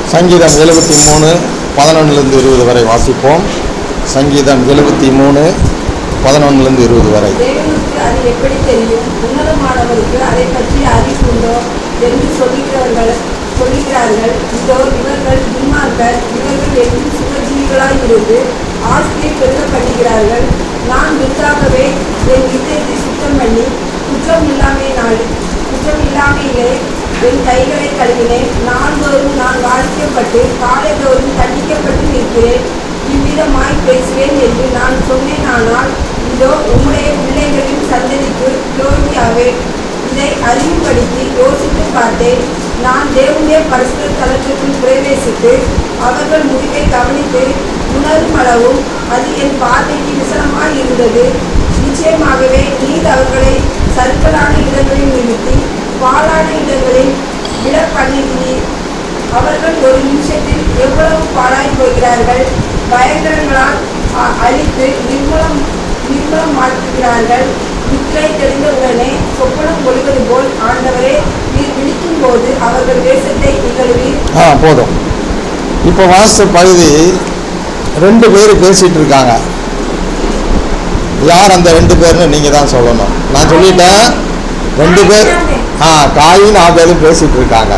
சங்கீதம் எழுபத்தி மூணு பதினொன்றுலேருந்து இருபது வரை வாசிப்போம் சங்கீதம் எழுபத்தி மூணு பதினொன்றுலேருந்து இருபது வரை தேவனுக்கு அது எப்படி தெரியும் உன்னதமானவருக்கு அதை பற்றி அறிவுண்டோ என்று சொல்லுகிறவர்கள் சொல்லுகிறார்கள் இதோ இவர்கள் துன்மார்க்கர் இவர்கள் என்றும் சுகஜீவிகளாய் இருந்து ஆஸ்தியை பெருகப்படுகிறார்கள் நான் விருதாகவே என் இதயத்தை சுத்தம் பண்ணி குற்றம் இல்லாமை நாள் குற்றம் இல்லாமையிலே என் கைகளை கழுவினேன் நாள்தோறும் நான் வாசிக்கப்பட்டு காலைதோறும் தண்டிக்கப்பட்டு நிற்கிறேன் இவ்விதமாய் பேசுவேன் என்று நான் சொன்னேனானால் இதோ உம்முடைய பிள்ளைகளின் சந்ததிக்கு துரோகியாவே இதை அறிவுபடுத்தி யோசித்து பார்த்தேன் நான் தேவனுடைய பரிசுத்த தலத்திற்குள் பிரவேசித்து அவர்கள் முடிவை கவனித்து உணரும் அளவும் அது என் பார்வைக்கு விசனமாய் இருந்தது நிச்சயமாகவே நீர் அவர்களை சருக்கலான இடங்களில் நிறுத்தி பாழான இடங்களில் விட பண்ணுகிறீர் அவர்கள் ஒரு நிமிஷத்தில் எவ்வளவு பாழாய் போகிறார்கள் பயங்கரங்களால் அ- அழித்து நிர்மூலம் நிர்மூலமாக்குகிறார்கள் நித்திரை தெரிந்தவுடனே சொப்பனம் ஒளிவது போல் ஆண்டவரே நீர் விழிக்கும் போது அவர்கள் தேசத்தை இகழுவீர் ஆ போதும் இப்போ வாசித்த பகுதி ரெண்டு பேர் பேசிகிட்டு இருக்காங்க யார் அந்த ரெண்டு பேர்னு நீங்கள் தான் சொல்லணும் நான் சொல்லிட்டேன் ரெண்டு பேர் ஆ காயின் ஆபேலும் பேசிகிட்டு இருக்காங்க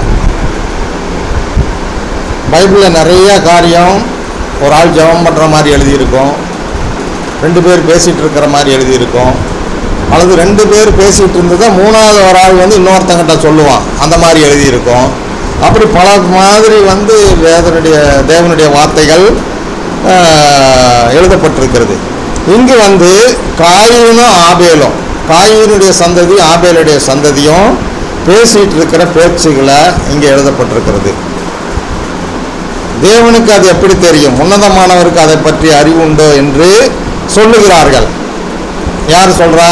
பைபிளில் நிறைய காரியம் ஒரு ஆள் ஜெபம் பண்ணுற மாதிரி எழுதியிருக்கும் ரெண்டு பேர் பேசிகிட்டு இருக்கிற மாதிரி எழுதியிருக்கும் அல்லது ரெண்டு பேர் பேசிகிட்டு இருந்ததை மூணாவது ஒரு ஆள் வந்து இன்னொருத்தங்கிட்ட சொல்லுவான் அந்த மாதிரி எழுதியிருக்கும் அப்படி பல மாதிரி வந்து வேதனுடைய தேவனுடைய வார்த்தைகள் ஆஹ், எழுதப்பட்டிருக்கிறது இங்கு வந்து காயினும் ஆபேலும் காயினுடைய சந்ததி ஆபேலுடைய சந்ததியும் பேசிகிட்டு இருக்கிற பேச்சுகளை இங்கே எழுதப்பட்டிருக்கிறது தேவனுக்கு அது எப்படி தெரியும் உன்னதமானவருக்கு அதை பற்றி அறிவு உண்டோ என்று சொல்லுகிறார்கள் யார் சொல்றா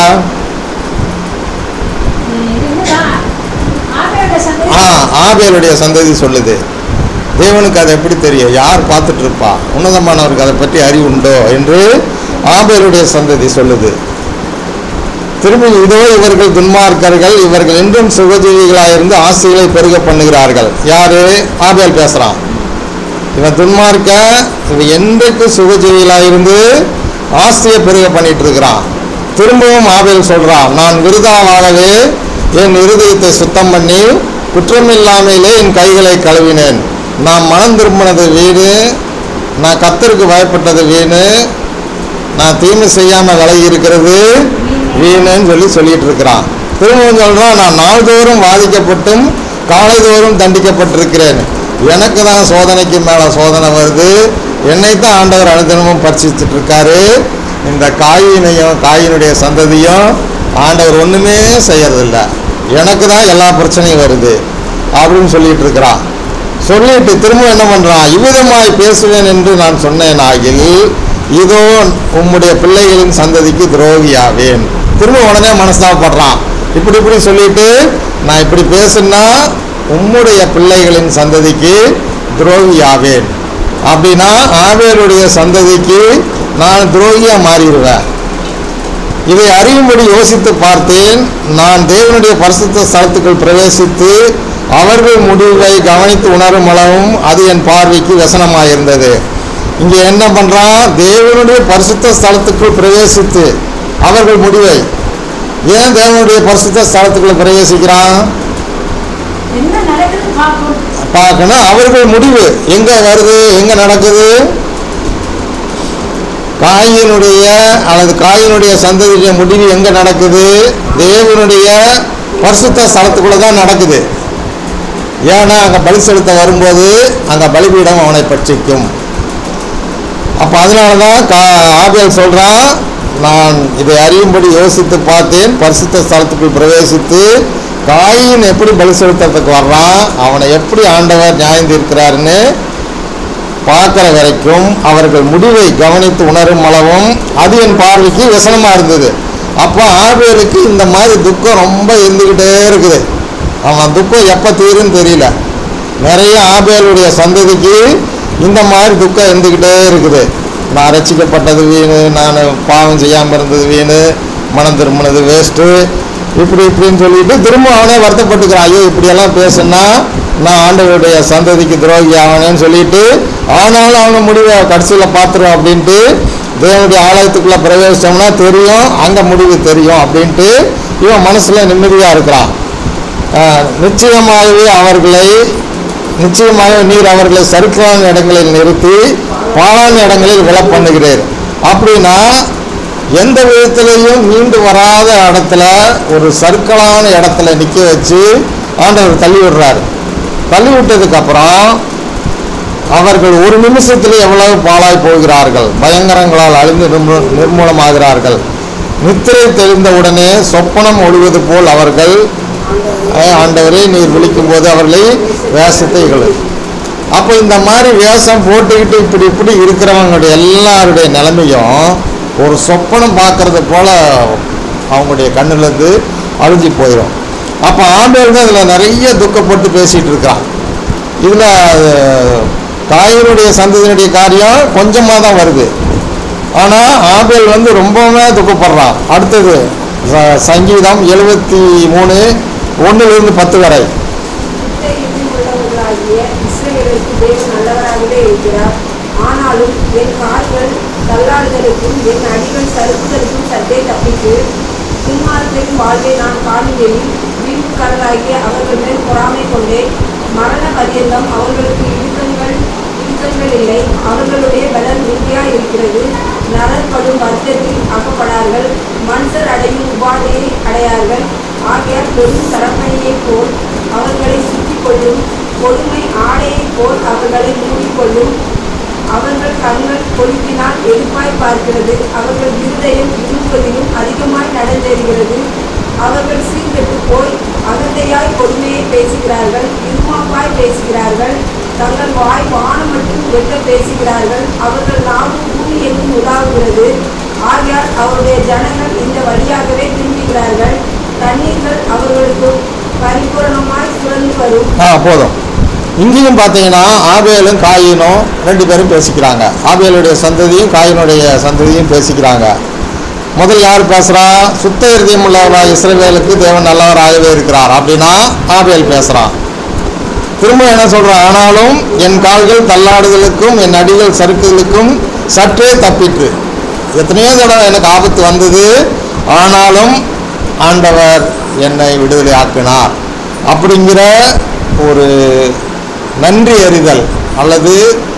ஆ ஆபேலுடைய சந்ததி சொல்லுது தேவனுக்கு அது எப்படி தெரியும் யார் பார்த்துட்டு இருப்பா உன்னதமானவருக்கு அதை பற்றி அறிவு உண்டோ என்று ஆபேலுடைய சந்ததி சொல்லுது திரும்பி இதோ இவர்கள் துன்மார்க்கர்கள் இவர்கள் என்றும் சுகஜீவிகளாயிருந்து ஆசைகளை பெருக பண்ணுகிறார்கள் யாரு ஆபேல் பேசுறான் இவன் துன்மார்க்க இவன் என்றைக்கு சுகஜீவிகளாயிருந்து ஆஸ்தியை பெருக பண்ணிட்டு இருக்கிறான் திரும்பவும் ஆபேல் சொல்றான் நான் விருதாவாகவே என் இருதயத்தை சுத்தம் பண்ணி குற்றமில்லாமையிலே என் கைகளை கழுவினேன் நான் மனம் திரும்பினது வீடு நான் கத்தருக்கு பயப்பட்டது வீணு நான் தீமை செய்யாம விலகி இருக்கிறது வீணுன்னு சொல்லி சொல்லிட்டு இருக்கிறான் திரும்பவும் சொல்றான் நான் நாள்தோறும் வாதிக்கப்பட்டும் காலைதோறும் தண்டிக்கப்பட்டிருக்கிறேன் எனக்கு தான் சோதனைக்கு மேல சோதனை வருது என்னை தான் ஆண்டவர் அனுதினமும் பரிசிச்சுட்டு இருக்காரு இந்த காயினையும் காயினுடைய சந்ததியும் ஆண்டவர் ஒண்ணுமே செய்யறதில்ல எனக்கு தான் எல்லா பிரச்சனையும் வருது அப்படின்னு சொல்லிட்டு இருக்கிறான் சொல்லிட்டு திரும்ப என்ன பண்றான் இவ்விதமாய் பேசுவேன் என்று நான் சொன்னேன் ஆகில் இதோ உம்முடைய பிள்ளைகளின் சந்ததிக்கு துரோகியாவேன் திரும்ப உடனே மனஸ்தாபப்படுறான் இப்படி இப்படி சொல்லிட்டு நான் இப்படி பேசுனா உம்முடைய பிள்ளைகளின் சந்ததிக்கு துரோகியாவேன் அப்படின்னா ஆவேலுடைய சந்ததிக்கு நான் துரோகியா மாறிடுவேன் இதை அறியும்படி யோசித்து பார்த்தேன் நான் தேவனுடைய பரிசுத்த ஸ்தலத்துக்குள் பிரவேசித்து அவர்கள் முடிவை கவனித்து உணரும் அளவும் அது என் பார்வைக்கு வசனமாயிருந்தது இங்கே என்ன பண்றான் தேவனுடைய பரிசுத்த ஸ்தலத்துக்குள் பிரவேசித்து அவர்கள் முடிவை ஏன் தேவனுடைய பரிசுத்த ஸ்தலத்துக்குள்ள பிரவேசிக்கிறான் என்ன நடக்குது பார்க்கணும் பார்க்கணும் அவர்கள் முடிவு எங்க வருது எங்க நடக்குது காயினுடைய அல்லது காயினுடைய சந்ததியுடைய முடிவு எங்க நடக்குது தேவனுடைய பரிசுத்த ஸ்தலத்துக்குள்ள தான் நடக்குது ஏன்னா அங்க பலி செலுத்த வரும்போது அந்த பலிபீடம் அவனை பட்சிக்கும் அப்ப அதனாலதான் கா ஆபேல் சொல்றான் நான் இதை அறியும்படி யோசித்து பார்த்தேன் பரிசுத்த ஸ்தலத்துக்குள் பிரவேசித்து காயின் எப்படி பலி செலுத்துறதுக்கு வர்றான் அவனை எப்படி ஆண்டவர் நியாயம் தீர்க்கிறாருன்னு பார்க்குற வரைக்கும் அவர்கள் முடிவை கவனித்து உணரும் அளவும் அது என் பார்வைக்கு விசனமாக இருந்தது அப்போ ஆபேலுக்கு இந்த மாதிரி துக்கம் ரொம்ப இருந்துக்கிட்டே இருக்குது அவன் துக்கம் எப்போ தீருன்னு தெரியல நிறைய ஆபேலுடைய சந்ததிக்கு இந்த மாதிரி துக்கம் இருந்துக்கிட்டே இருக்குது நான் ரசிக்கப்பட்டது வீணு நான் பாவம் செய்யாமல் இருந்தது வீணு மனம் திரும்பினது வேஸ்ட்டு இப்படி இப்படின்னு சொல்லிட்டு திரும்ப அவனே வருத்தப்பட்டுக்கிறான் ஐயோ இப்படியெல்லாம் பேசுனா நான் ஆண்டவருடைய சந்ததிக்கு துரோகி ஆவனேன்னு சொல்லிட்டு ஆனாலும் அவனை முடிவை கடைசியில் பார்த்துரும் அப்படின்ட்டு தேவனுடைய ஆலயத்துக்குள்ளே பிரவேசித்தோம்னா தெரியும் அங்கே முடிவு தெரியும் அப்படின்ட்டு இவன் மனசில் நிம்மதியாக இருக்கிறான் ஆஹ், நிச்சயமாகவே அவர்களை நிச்சயமாக நீர் அவர்களை சறுக்கலான இடங்களில் நிறுத்தி பாழான இடங்களில் விழ பண்ணுகிறீர் அப்படின்னா எந்த விதத்திலையும் மீண்டு வராத இடத்துல ஒரு சறுக்கலான இடத்துல நிற்க வச்சு ஆண்டவர் தள்ளி விடுறாரு தள்ளி விட்டதுக்கு அப்புறம் அவர்கள் ஒரு நிமிஷத்தில் எவ்வளவு பாழாய் போகிறார்கள் பயங்கரங்களால் அழிந்து நிர்மூ- நிர்மூலமாகிறார்கள் நித்திரை தெளிந்தவுடனே சொப்பனம் ஒழிவது போல் அவர்கள் "அஹ், ஆண்டவரே நீர் விழிக்கும் போது அவர்களை வேஷத்தை இகழு அப்போ இந்த மாதிரி வேஷம் போட்டுக்கிட்டு இப்படி இப்படி இருக்கிறவங்களுடைய எல்லாருடைய நிலைமையும் ஒரு சொப்பனம் பார்க்கறது போல அவங்களுடைய கண்ணுலேருந்து அழிஞ்சு போயிடும் அப்போ ஆண்டவர் தான் இதில் நிறைய துக்கப்பட்டு பேசிகிட்டு இருக்கிறான் இதில் தாயினுடைய சந்ததியினுடைய காரியம் கொஞ்சமாக தான் வருது ஆனால் ஆபேல் வந்து ரொம்பவுமே துக்கப்படுறான் அடுத்தது ச- சங்கீதம் எழுபத்தி மூணு ஒன்றுலேருந்து பத்து வரை நித்திய யுகம் உள்ளவர்களாகிய இஸ்ரவேலுக்கு தேவன் நல்லவராகவே இருக்கிறார் ஆனாலும் என் கால்கள் தள்ளாடுதலுக்கும் என் அடிகள் சறுக்குதலுக்கும் சற்றே தப்பித்து துன்மார்க்கின் வாழ்வை நான் காணுகையில் வீட்டுக்காரராகிய அவர்கள் மேல் பொறாமை கொண்டேன் மரண பரியந்தம் அவர்களுக்கு இடுக்கங்கள் இடுக்கங்கள் இல்லை அவர்களுடைய பலன் உறுதியாய் இருக்கிறது நலப்படும் வர்க்கத்தில் அகப்படார்கள் மனுஷர் அடையும் உபாதையை அடையார்கள் ஆகையால் பெரும் சரப்பணியைப் போல் அவர்களை சுற்றிக் கொள்ளும் கொடுமை ஆடையைப் போல் அவர்களை மூடிக்கொள்ளும் அவர்கள் கண்கள் கொழுப்பினால் எதிர்ப்பாய் பார்க்கிறது அவர்கள் இருதயம் விரும்புவதிலும் அதிகமாய் நடந்தேறுகிறது அவர்கள் சீர்கெட்டு போய் அகந்தையாய் கொடுமையை பேசுகிறார்கள் இருமாப்பாய் பேசுகிறார்கள் தங்கள் வாய் வானம் மட்டும் வெட்ட பேசுகிறார்கள் அவர்கள் நாவும் பூமி எங்கும் உலாவுகிறது ஆகையால் அவருடைய ஜனங்கள் இந்த வழியாகவே திரும்புகிறார்கள் தண்ணீர்கள் அவர்களுக்கு பரிபூரணமாய் சுரந்து வரும் ஆ போதும் இங்கேயும் பார்த்தீங்கன்னா ஆபேலும் காயினும் ரெண்டு பேரும் பேசிக்கிறாங்க ஆபேலுடைய சந்ததியும் காயினுடைய சந்ததியும் பேசிக்கிறாங்க முதல் யார் பேசுகிறா சுத்த இருதயம் உள்ளவரா இஸ்ரவேலுக்கு தேவன் நல்லவராகவே இருக்கிறார் அப்படின்னா ஆபேல் பேசுகிறான் திரும்ப என்ன சொல்கிறான் ஆனாலும் என் கால்கள் தள்ளாடுதலுக்கும் என் அடிகள் சறுக்குதலுக்கும் சற்றே தப்பிற்று எத்தனையோ தடவை எனக்கு ஆபத்து வந்தது ஆனாலும் ஆண்டவர் என்னை விடுதலை ஆக்கினார் அப்படிங்கிற ஒரு நன்றி அறிதல் அல்லது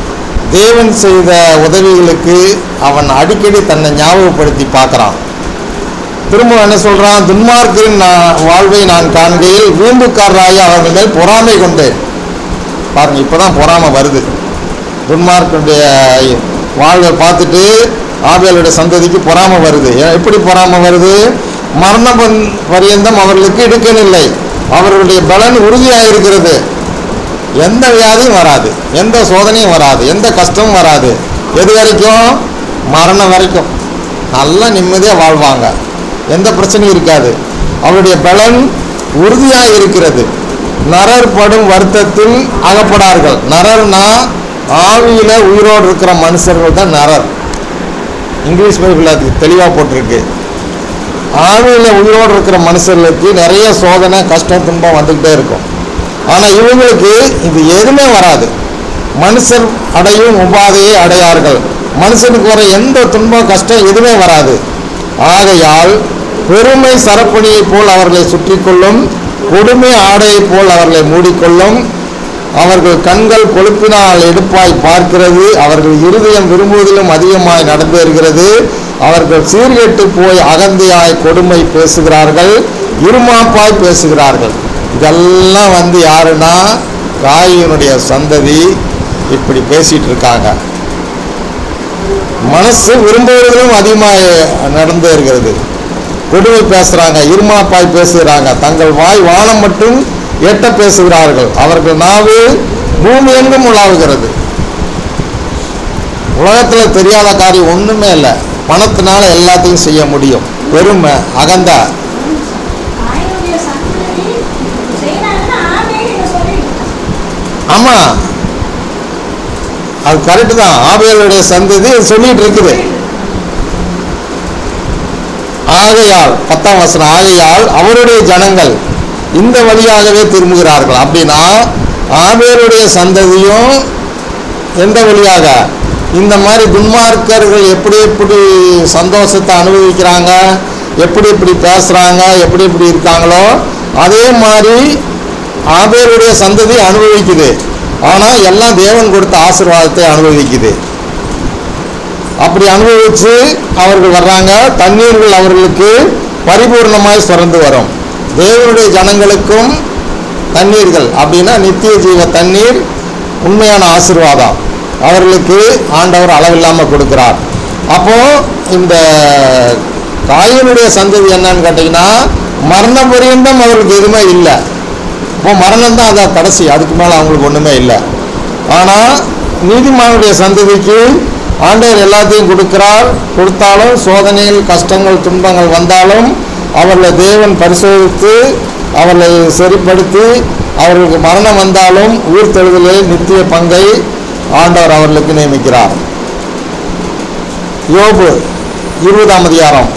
தேவன் செய்த உதவிகளுக்கு அவன் அடிக்கடி தன்னை ஞாபகப்படுத்தி பார்க்குறான் திரும்ப என்ன சொல்றான் துன்மார்க்கரின் நான் வாழ்வை நான் காண்கையில் வீம்புக்காரராகி அவர்கள் மேல் பொறாமை கொண்டேன் பாருங்க இப்போதான் பொறாமை வருது துன்மார்க்கனுடைய வாழ்வை பார்த்துட்டு ஆபியலுடைய சந்ததிக்கு பொறாமை வருது ஏன் எப்படி பொறாமை வருது மரண பந்- பரியந்தம் அவர்களுக்கு இடுக்கனில்லை அவர்களுடைய பலன் உறுதியாக இருக்கிறது எந்த வியாதியும் வராது எந்த சோதனையும் வராது எந்த கஷ்டமும் வராது எது வரைக்கும் மரணம் வரைக்கும் நல்லா நிம்மதியாக வாழ்வாங்க எந்த பிரச்சனையும் இருக்காது அவருடைய பலன் உறுதியாக இருக்கிறது நரர் படும் வருத்தத்தில் அகப்படார்கள் நரர்னா ஆவியில உயிரோடு இருக்கிற மனுஷர்கள் தான் நரர் இங்கிலீஷ் பைபிள் அது தெளிவாக போட்டிருக்கு ஆவியில உயிரோடு இருக்கிற மனுஷர்களுக்கு நிறைய சோதனை கஷ்டம் துன்பம் வந்துக்கிட்டே இருக்கும் ஆனால் இவங்களுக்கு இது எதுவுமே வராது மனுஷர் அடையும் உபாதையை அடையார்கள் மனுஷனுக்கு வர எந்த துன்பம் கஷ்டம் எதுவுமே வராது ஆகையால் பெருமை சரப்பணியைப் போல் அவர்களை சுற்றி கொள்ளும் கொடுமை ஆடையைப் போல் அவர்களை மூடிக்கொள்ளும் அவர்கள் கண்கள் கொழுப்பினால் எடுப்பாய் பார்க்கிறது அவர்கள் இருதயம் விரும்புவதிலும் அதிகமாய் நடந்தேறுகிறது அவர்கள் சீர்கெட்டு போய் அகந்தையாய் கொடுமை பேசுகிறார்கள் இருமாப்பாய் பேசுகிறார்கள் இதெல்லாம் வந்து யாருன்னா காயினுடைய சந்ததி இப்படி பேசிட்டு இருக்காங்க மனசு விரும்புவதிலும் அதிகமாக நடந்து இருக்கிறது கொடுமை பேசுகிறாங்க இருமாப்பாய் பேசுகிறாங்க தங்கள் வாய் வானம் மட்டும் எட்ட பேசுகிறார்கள் அவர்கள் நாவு பூமி எங்கும் உலாவுகிறது உலகத்தில் தெரியாத காரியம் ஒன்றுமே இல்லை பணத்தினால எல்லாத்தையும் செய்ய முடியும் பெருமை அகந்தா ஆயினுடைய சந்ததி செய்யறாங்கன்னா ஆமேன்னு இங்க சொல்லிருக்காங்க ஆமாம் அது கரெக்டு தான் ஆபேலுடைய சந்ததி இது சொல்லிட்டு இருக்குது ஆகையால் பத்தாம் வசனம் ஆகையால் அவருடைய ஜனங்கள் இந்த வழியாகவே திரும்புகிறார்கள் அப்படின்னா ஆபேலுடைய சந்ததியும் எந்த வழியாக இந்த மாதிரி துன்மார்க்கர்கள் எப்படி எப்படி சந்தோஷத்தை அனுபவிக்கிறாங்க எப்படி எப்படி பேசுகிறாங்க எப்படி எப்படி இருக்காங்களோ அதே மாதிரி ஆபேலுடைய சந்ததி அனுபவிக்குது ஆனால் எல்லாம் தேவன் கொடுத்த ஆசீர்வாதத்தை அனுபவிக்குது அப்படி அனுபவித்து அவர்கள் வர்றாங்க தண்ணீர்கள் அவர்களுக்கு பரிபூர்ணமாய் சுரந்து வரும் தேவனுடைய ஜனங்களுக்கும் தண்ணீர்கள் அப்படின்னா நித்திய ஜீவ தண்ணீர் உண்மையான ஆசீர்வாதம் அவர்களுக்கு ஆண்டவர் அளவில்லாமல் கொடுக்கிறார் அப்போ இந்த காயினுடைய சந்ததி என்னன்னு கேட்டிங்கன்னா மரண பரியந்தம் அவர்களுக்கு எதுவுமே இல்லை இப்போ மரணம் தான் அதான் கடைசி அதுக்கு மேலே அவங்களுக்கு ஒன்றுமே இல்லை ஆனால் நீதிமானுடைய சந்ததிக்கு ஆண்டவர் எல்லாத்தையும் கொடுக்கிறார் கொடுத்தாலும் சோதனைகள் கஷ்டங்கள் துன்பங்கள் வந்தாலும் அவர்களை தேவன் பரிசோதித்து அவர்களை சரிப்படுத்தி அவர்களுக்கு மரணம் வந்தாலும் உயிர் தெழுதலில் நித்திய பங்கை ஆண்டவர் அவர்களுக்கு நியமிக்கிறார் யோபு இருபதாம் அதிகாரம்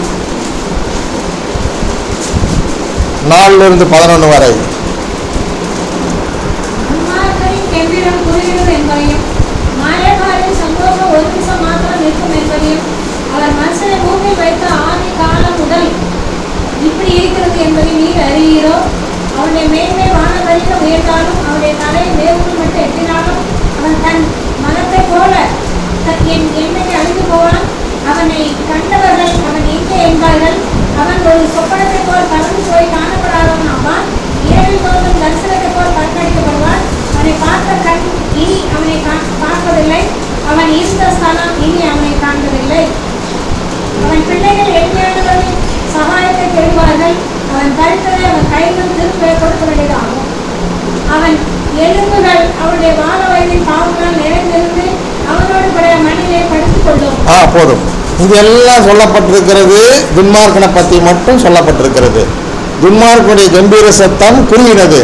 நாலிலிருந்து பதினொன்று வரை துன்மார்க்கரின் கெம்பீரம் குறுகிறது என்பதையும் மாயக்காரின் சந்தோஷம் ஒரு நிமிஷம் மாத்திரம் நிற்கும் என்பதையும் அவர் மனுஷனை பூமியில் வைத்த ஆதி காலம் முதல் இப்படி இருக்கிறது என்பதை நீர் அறிவீரோ அவனுடைய மேன்மை வானவரியில் உயர்ந்தாலும் அவனுடைய தலை வேவுகள் மட்டும் எட்டினாலும் அவன் தன் மனத்தை போல தன் என் எண்ணெயை அழிந்து போவான் அவனை கண்டவர்கள் அவன் எங்கே என்பார்கள் அவன் ஒரு சொப்பனத்தை போல் கலந்து போய் காணப்படாதவன் ஆவான் இரவில் தோன்றும் தரிசனத்தை போல் கண்காணிக்கப்படுவான் அவனை பார்த்த கண் இனி அவனை கா- பார்ப்பதில்லை அவன் இருந்த ஸ்தலம் இனி அவனை காண்பதில்லை அவன் பிள்ளைகள் எளிமையானவர்களின் சகாயத்தை தேடுவார்கள் அவன் கழுத்தலை அவன் கைகள் திரும்ப கொடுக்க வேண்டியதாகும் அவன் எலும்புகள் அவனுடைய வாழ வயதின் பாவங்களால் நிறைந்திருந்து அவனோடு கூட மண்ணிலே படுத்துக் கொள்ளும் ஆ போதும் இது எல்லாம் சொல்லப்பட்டிருக்கிறது துன்மார்க்கனை பற்றி மட்டும் சொல்லப்பட்டிருக்கிறது துன்மார்க்கனுடைய கம்பீர சத்தம் குறுகினது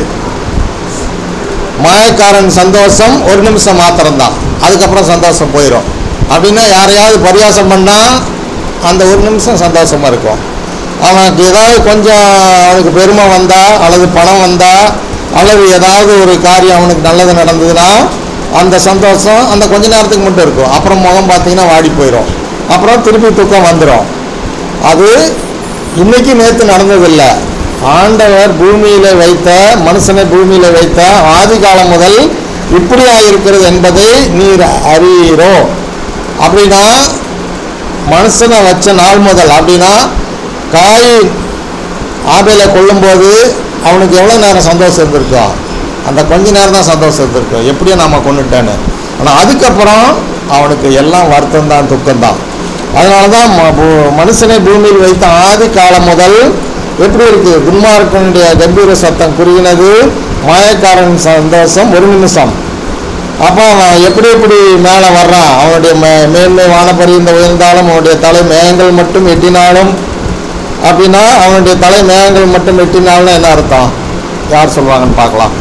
மாயக்காரன் சந்தோஷம் ஒரு நிமிஷம் மாத்திரம்தான் அதுக்கப்புறம் சந்தோஷம் போயிடும் அப்படின்னா யாரையாவது பரியாசம் பண்ணால் அந்த ஒரு நிமிஷம் சந்தோஷமா இருக்கும் அவனுக்கு ஏதாவது கொஞ்சம் அவனுக்கு பெருமை வந்தா அல்லது பணம் வந்தா அல்லது ஏதாவது ஒரு காரியம் அவனுக்கு நல்லது நடந்ததுன்னா அந்த சந்தோஷம் அந்த கொஞ்ச நேரத்துக்கு மட்டும் இருக்கும் அப்புறம் முகம் பார்த்தீங்கன்னா வாடி போயிடும் அப்புறம் திருப்பி தூக்கம் வந்துடும் அது இன்னைக்கு நேற்று நடந்ததில்லை ஆண்டவர் பூமியில வைத்த மனுஷனை பூமியில வைத்த ஆதி காலம் முதல் இப்படியா இருக்கிறது என்பதை நீர் அறியீரோ அப்படின்னா மனுஷனை வச்ச நாள் முதல் அப்படின்னா காய் ஆபேலை கொல்லும்போது அவனுக்கு எவ்வளோ நேரம் சந்தோஷம் இருந்திருக்கும் அந்த கொஞ்ச நேரம் தான் சந்தோஷம் இருந்திருக்கும் எப்படியும் நாம கொண்டுட்டேன்னு ஆனால் அதுக்கப்புறம் அவனுக்கு எல்லாம் வருத்தம் தான் துக்கம் தான் அதனால தான் ம- பூ- மனுஷனை பூமியில் வைத்த ஆதி காலம் முதல் எப்படி இருக்கு துன்மார்க்கனுடைய கம்பீர சத்தம் குறுகினது மாயக்காரன் சந்தோஷம் ஒரு நிமிஷம் அப்போ அவன் எப்படி எப்படி மேலே வர்றான் அவனுடைய மே மேன்மை வானப்பரிந்த உயர்ந்தாலும் அவனுடைய தலை மேகங்கள் மட்டும் எட்டினாலும் அப்படின்னா அவனுடைய தலை மேகங்கள் மட்டும் எட்டினாலும் என்ன அர்த்தம் யார் சொல்லுவாங்கன்னு பார்க்கலாம்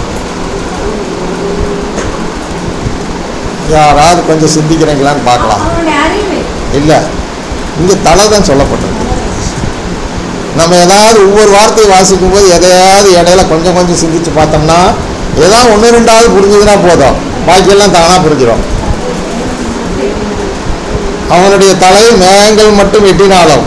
யாராவது கொஞ்சம் சிந்திக்கிறீங்களான்னு பார்க்கலாம் அவனுடைய அறிவு இல்லை இங்கே தலை தான் சொல்லப்பட்டிருக்கு நம்ம ஏதாவது ஒவ்வொரு வார்த்தையை வாசிக்கும் போது எதையாவது இடையில கொஞ்சம் கொஞ்சம் சிந்திச்சு பார்த்தோம்னா ஏதாவது ஒன்று ரெண்டாவது புரிஞ்சதுன்னா போதும் பாக்கியெல்லாம் தானாக புரிஞ்சிடும் அவனுடைய தலை மேகங்கள் மட்டும் எட்டினாலும்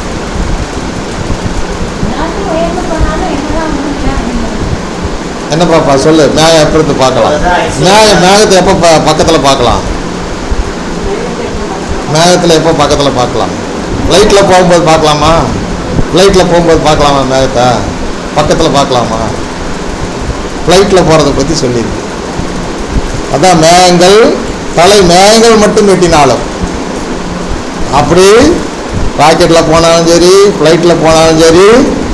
எல்லாத்தையும் உயர்ந்து போனாலும் என்னதான் முடியல அப்படிங்கிறது. என்ன பாப்பா சொல்லு மேகம் எப்போ இருந்து பார்க்கலாம் மேகம் மேகத்தை எப்போ ப பக்கத்தில் பார்க்கலாம் மேகத்தில் எப்போ பக்கத்தில் பார்க்கலாம் ஃப்ளைட்டில் போகும்போது பார்க்கலாமா ஃப்ளைட்டில் போகும்போது பார்க்கலாமா மேகத்தை பக்கத்தில் பார்க்கலாமா ஃப்ளைட்டில் போகிறத பற்றி சொல்லியிருக்கு அதான் மேகங்கள் தலை மேகங்கள் மட்டும் வெட்டினாலும் அப்படி ராக்கெட்டில் போனாலும் சரி ஃப்ளைட்டில் போனாலும் சரி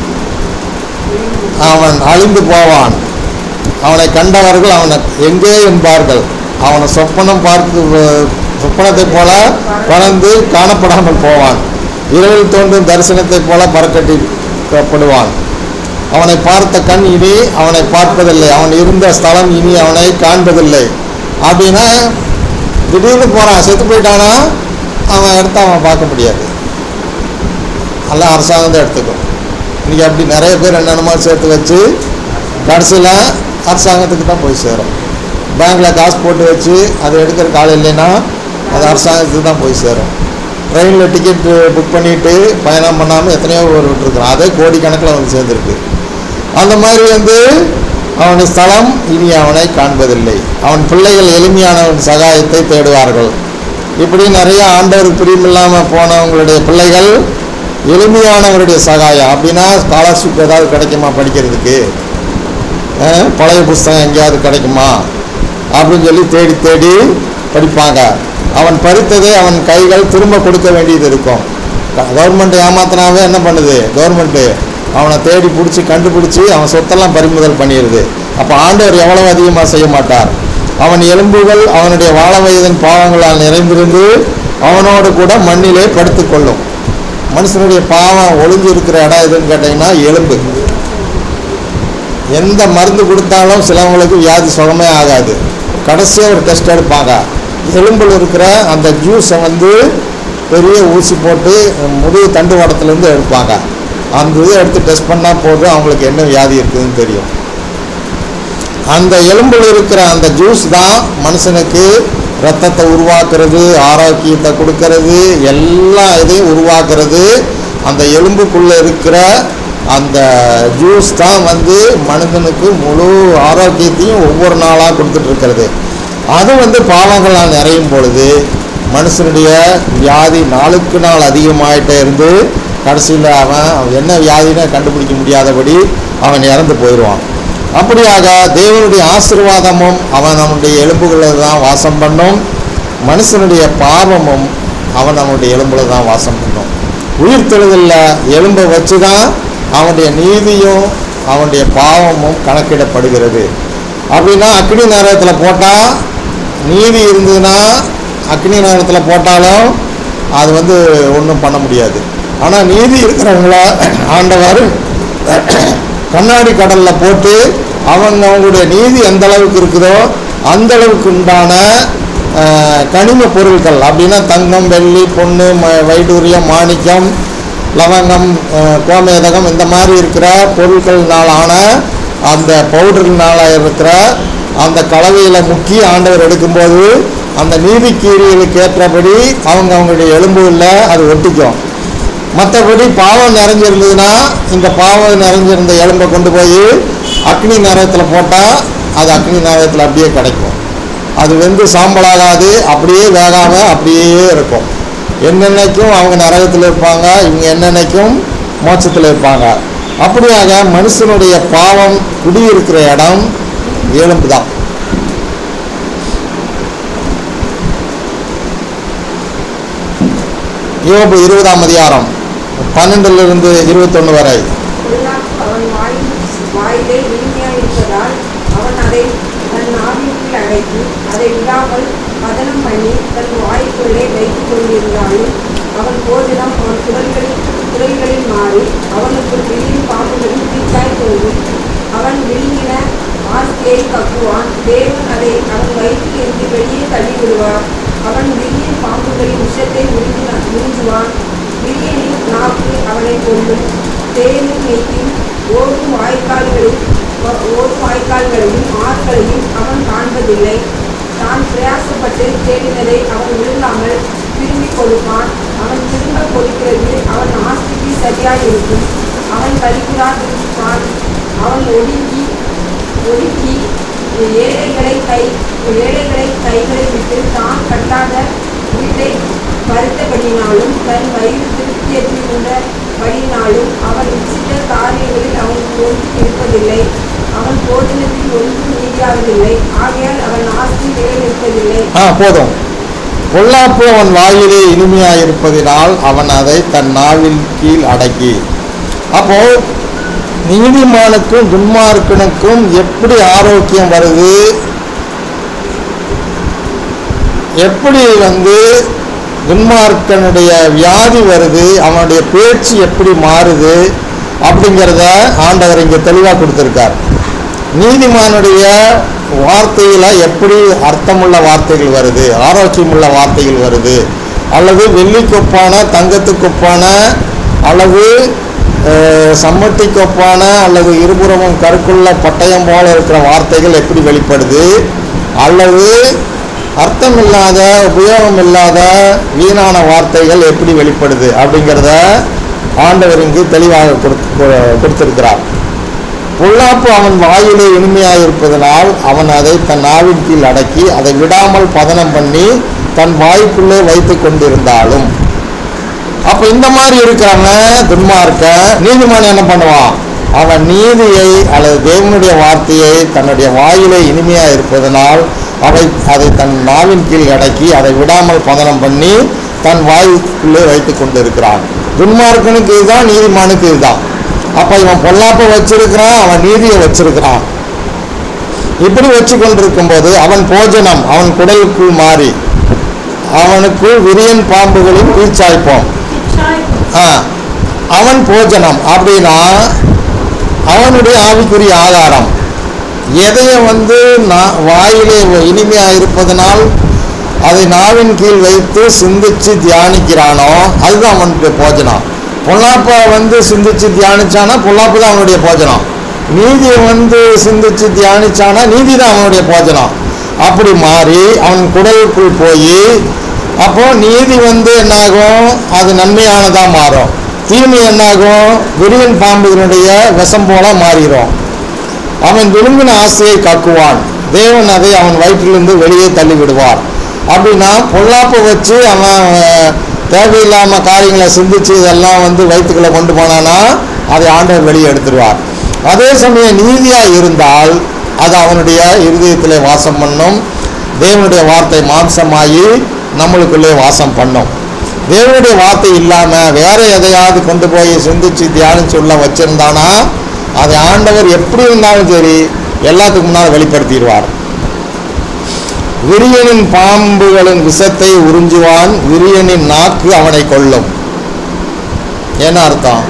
அவன் அழிந்து போவான் அவனை கண்டவர்கள் அவனை எங்கே என்பார்கள் அவனை சொப்பனம் பார்த்து அஹ், சொப்பனத்தைப் போல பறந்து காணப்படாமல் போவான் இரவில் தோன்றும் தரிசனத்தைப் போல பறக்கட்டிப்படுவான் அவனை பார்த்த கண் இனி அவனை பார்ப்பதில்லை அவன் இருந்த ஸ்தலம் இனி அவனை காண்பதில்லை அப்படின்னா திடீர்னு போகிறான் செத்து போயிட்டானா அவன் இடத்த அவன் பார்க்க முடியாது எல்லாம் அரசாங்கம் தான் எடுத்துக்கும் இன்றைக்கி அப்படி நிறைய பேர் என்னென்னமோ சேர்த்து வச்சு கடைசியில் அரசாங்கத்துக்கு தான் போய் சேரும் பேங்க்கில் காசு போட்டு வச்சு அதை எடுக்கிற காலம் இல்லைன்னா அது அரசாங்கத்துக்கு தான் போய் சேரும் ட்ரெயினில் டிக்கெட் புக் பண்ணிவிட்டு பயணம் பண்ணாமல் எத்தனையோ பேர் விட்டுருக்குறான் அதே கோடிக்கணக்கில் வந்து சேர்ந்துருக்கு அந்த மாதிரி வந்து அவனுடைய ஸ்தலம் இனி அவனை காண்பதில்லை அவன் பிள்ளைகள் எளிமையானவன் சகாயத்தை தேடுவார்கள் இப்படி நிறைய ஆண்டவருக்கு பிரியமில்லாமல் போனவங்களுடைய பிள்ளைகள் எளிமையானவருடைய சகாயம் அப்படின்னா ஸ்காலர்ஷிப் ஏதாவது கிடைக்குமா படிக்கிறதுக்கு அஹ், பழைய புஸ்தகம் எங்கேயாவது கிடைக்குமா அப்படின்னு சொல்லி தேடி தேடி படிப்பாங்க அவன் பறித்ததை அவன் கைகள் திரும்ப கொடுக்க வேண்டியது இருக்கும் கவர்மெண்ட் ஏமாத்தினாவே என்ன பண்ணுது கவர்மெண்ட்டு அவனை தேடி பிடிச்சி கண்டுபிடிச்சி அவன் சொத்தெல்லாம் பறிமுதல் பண்ணிடுது அப்போ ஆண்டவர் எவ்வளவு அதிகமாக செய்ய மாட்டார் அவன் எலும்புகள் அவனுடைய வாழ வயதின் பாவங்களால் நிறைந்திருந்து அவனோடு கூட மண்ணிலே படுத்துக்கொள்ளும் மனுஷனுடைய பாவம் ஒளிஞ்சு இருக்கிற இடம் எதுன்னு கேட்டிங்கன்னா எலும்பு எந்த மருந்து கொடுத்தாலும் சிலவங்களுக்கு வியாதி சுகமே ஆகாது கடைசியாக ஒரு டெஸ்ட் எடுப்பாங்க எலும்பில் இருக்கிற அந்த ஜூஸை வந்து பெரிய ஊசி போட்டு முதுகு தண்டு வடத்துலேருந்து எடுப்பாங்க அந்த இதை எடுத்து டெஸ்ட் பண்ணால் போதும் அவங்களுக்கு என்ன வியாதி இருக்குதுன்னு தெரியும் அந்த எலும்பில் இருக்கிற அந்த ஜூஸ் தான் மனுஷனுக்கு ரத்தத்தை உருவாக்குறது ஆரோக்கியத்தை கொடுக்கறது எல்லா இதையும் உருவாக்குறது அந்த எலும்புக்குள்ளே இருக்கிற அந்த ஜூஸ் தான் வந்து மனிதனுக்கு முழு ஆரோக்கியத்தையும் ஒவ்வொரு நாளாக கொடுத்துட்டு இருக்கிறது அது வந்து பாவங்களால் நிறையும் பொழுது மனுஷனுடைய வியாதி நாளுக்கு நாள் அதிகமாயிட்டே இருந்து கடைசியில் அவன் அவன் என்ன வியாதின்னு கண்டுபிடிக்க முடியாதபடி அவன் இறந்து போயிடுவான் அப்படியாக தேவனுடைய ஆசீர்வாதமும் அவன் நம்முடைய எலும்புகளில் தான் வாசம் பண்ணும் மனுஷனுடைய பாவமும் அவன் நம்முடைய எலும்புல தான் வாசம் பண்ணும் உயிர்த்தெழுதலில் எலும்பை வச்சு தான் அவனுடைய நீதியும் அவனுடைய பாவமும் கணக்கிடப்படுகிறது அப்படின்னா அக்னி நேரத்தில் போட்டால் நீதி இருந்ததுன்னா அக்னி நேரத்தில் போட்டாலும் அது வந்து ஒன்றும் பண்ண முடியாது ஆனால் நீதி இருக்கிறவங்கள ஆண்டவர் கண்ணாடி கடலில் போட்டு அவங்க அவங்களுடைய நீதி எந்த அளவுக்கு இருக்குதோ அந்த அளவுக்கு உண்டான அஹ், கனிம பொருட்கள் அப்படின்னா தங்கம் வெள்ளி பொண்ணு ம வைடூரியம் மாணிக்கம் லவங்கம் அஹ், கோமேதகம் இந்த மாதிரி இருக்கிற பொருட்கள்னால் ஆன அந்த பவுடர்னால இருக்கிற அந்த கலவையில் முக்கி ஆண்டவர் எடுக்கும்போது அந்த நீதி கீரியலுக்கு ஏற்றபடி அவங்க அவங்களுடைய எலும்புகளில் அது ஒட்டிக்கும் மற்றபடி பாவம் நிறைஞ்சிருந்ததுன்னா இந்த பாவம் நிறைஞ்சிருந்த எலும்பை கொண்டு போய் அக்னி நேரத்தில் போட்டால் அது அக்னி நேரத்தில் அப்படியே கிடைக்கும் அது வெந்து சாம்பலாகாது அப்படியே வேகாமல் அப்படியே இருக்கும் என்னென்னைக்கும் அவங்க நரகத்தில் இருப்பாங்க இவங்க என்னென்னைக்கும் மோட்சத்தில் இருப்பாங்க அப்படியாக மனுஷனுடைய பாவம் குடியிருக்கிற இடம் எலும்பு தான் யோபு இருபதாம் அதிகாரம் பன்னெண்டிலிருந்து இருபத்தொன்று வரை பொல்லாப்பு அவன் வாயில் வாயிலே இனிமையாயிருப்பதால் அவன் அதை தன் ஆவிக்குள் அடைத்து அதை விடாமல் பதனம் பண்ணி தன் வாய்க்குள்ளே வைத்துக் கொண்டிருந்தாலும் அவன் போதிடம் அவன் குரல்களில் குரல்களில் மாறி அவனுக்குள் விழியும் பாம்புகளும் தீச்சாய் தோன்றும் அவன் விழுங்கின ஆஸ்தியை கக்குவான் தேவன் அதை அவன் வயிற்றில் இருந்து வெளியே தள்ளிவிடுவார் அவன் விழியின் பாம்புகளின் விஷத்தை உறிஞ்சின உறிஞ்சுவான் விழியனின் நாக்கு அவனை கொள்ளும் தேனும் நெய்யும் ஓடும் வாய்க்கால்களில் ஓடும் வாய்க்கால்களையும் ஆறுகளையும் அவன் காண்பதில்லை தான் பிரயாசப்பட்டு தேடினதை அவன் விழுங்காமல் திரும்பி கொடுப்பான் அவன் திரும்ப கொடுக்கிறது அவன் ஆஸ்திக்கு சரியாய் இருக்கும் அவன் கழிவுறாதிருப்பான் அவன் ஒடுங்கி ஒடுக்கி ஏழைகளை கை ஏழைகளை கைகளை விட்டு தான் கட்டாத வீட்டை வருத்தபடினாலும் தன் வயிறு திருப்தியற்றி கொண்டபடினாலும் அவன் இச்சித்த காரியங்களில் அவனுக்கு ஒன்றும் இருப்பதில்லை அவன் போஜனத்தில் ஒன்றும் நீடியாவதில்லை ஆகையால் அவன் ஆஸ்தி நிலை நிற்பதில்லை ஆ போதும் பொல்லாப்பு அவன் வாயிலே இனிமையாயிருப்பதினால் அவன் அதை தன் நாவில் கீழ் அடக்கி அப்போ நீதிமானுக்கும் துன்மார்க்கனுக்கும் எப்படி ஆரோக்கியம் வருது எப்படி வந்து துன்மார்க்கனுடைய வியாதி வருது அவனுடைய பேச்சு எப்படி மாறுது அப்படிங்கிறத ஆண்டவர் இங்கே தெளிவாக கொடுத்துருக்கார் நீதிமானுடைய வார்த்தையில் எப்படி அர்த்தமுள்ள வார்த்தைகள் வருது ஆரோக்கியமுள்ள வார்த்தைகள் வருது அல்லது வெள்ளிக்கொப்பான தங்கத்துக்கொப்பான அல்லது அஹ், சம்மட்டிக்கு ஒப்பான அல்லது இருபுறமும் கருக்குள்ள பட்டயம் போல இருக்கிற வார்த்தைகள் எப்படி வெளிப்படுது அல்லது அர்த்தம் இல்லாத உபயோகம் இல்லாத வீணான வார்த்தைகள் எப்படி வெளிப்படுது அப்படிங்கிறத ஆண்டவர் இங்கு தெளிவாக கொடுத்து கொடுத்திருக்கிறார் பொல்லாப்பு அவன் வாயிலே இனிமையாக இருப்பதனால் அவன் அதை தன் நாவின் கீழ் அடக்கி அதை விடாமல் பதனம் பண்ணி தன் வாய்க்குள்ளே வைத்து கொண்டிருந்தாலும் அப்ப இந்த மாதிரி இருக்கிறவன் துன்மார்க்க நீதிமான் என்ன பண்ணுவான் அவன் நீதியை அல்லது தேவனுடைய வார்த்தையை தன்னுடைய வாயிலே இனிமையா இருப்பதனால் அவை அதை தன் நாவின் கீழ் அடக்கி அதை விடாமல் பதனம் பண்ணி தன் வாய்க்குள்ளே வைத்து கொண்டிருக்கிறான் துன்மார்க்கனுக்கு இதுதான் நீதிமானுக்கு இதுதான் அப்ப இவன் பொல்லாப்ப வச்சிருக்கிறான் அவன் நீதியை வச்சிருக்கிறான் இப்படி வச்சு கொண்டிருக்கும் போது அவன் போஜனம் அவன் குடலுக்குள் மாறி அவனுக்கு விரியன் பாம்புகளின் பீச்சாய்ப்போம் ஆ அவன் போஜனம் அப்படின்னா அவனுடைய ஆவிக்குரிய ஆதாரம் எதைய வந்து நா- வாயிலே இனிமையாக இருப்பதனால் அதை நாவின் கீழ் வைத்து சிந்திச்சு தியானிக்கிறானோ அதுதான் அவனுடைய போஜனம் பொல்லாப்பை வந்து சிந்திச்சு தியானிச்சானா பொல்லாப்பு தான் அவனுடைய போஜனம் நீதியை வந்து சிந்திச்சு தியானிச்சானா நீதி தான் அவனுடைய போஜனம் அப்படி மாறி அவன் குடலுக்குள் போய் அப்போ நீதி வந்து என்னாகும் அது நன்மையானதாக மாறும் தீமை என்னாகும் விரியன் பாம்புகளுடைய விஷம் போல மாறிடும் அவன் விரும்பின ஆசையை காக்குவான் தேவன் அதை அவன் வயிற்றிலிருந்து வெளியே தள்ளி விடுவார் அப்படின்னா பொல்லாப்பை வச்சு அவன் அஹ், தேவையில்லாம காரியங்களை சிந்திச்சு இதெல்லாம் வந்து வயிற்றுக்குள்ள கொண்டு போனானா அதை ஆண்டவர் வெளியே எடுத்துருவார் அதே சமயம் நீதியா இருந்தால் அது அவனுடைய இருதயத்திலே வாசம் பண்ணும் தேவனுடைய வார்த்தை மாம்சமாகி நம்மளுக்குள்ளே வாசம் பண்ணும் தேவனுடைய வார்த்தை இல்லாம வேற எதையாவது கொண்டு போய் சிந்திச்சு தியானிச்சு உள்ள வச்சிருந்தானா அதை ஆண்டவர் எப்படி இருந்தாலும் சரி எல்லாத்துக்கு முன்னால் வெளிப்படுத்திடுவார் விரியனின் பாம்புகளின் விஷத்தை உறிஞ்சுவான் விரியனின் நாக்கு அவனை கொல்லும் என்ன அர்த்தம்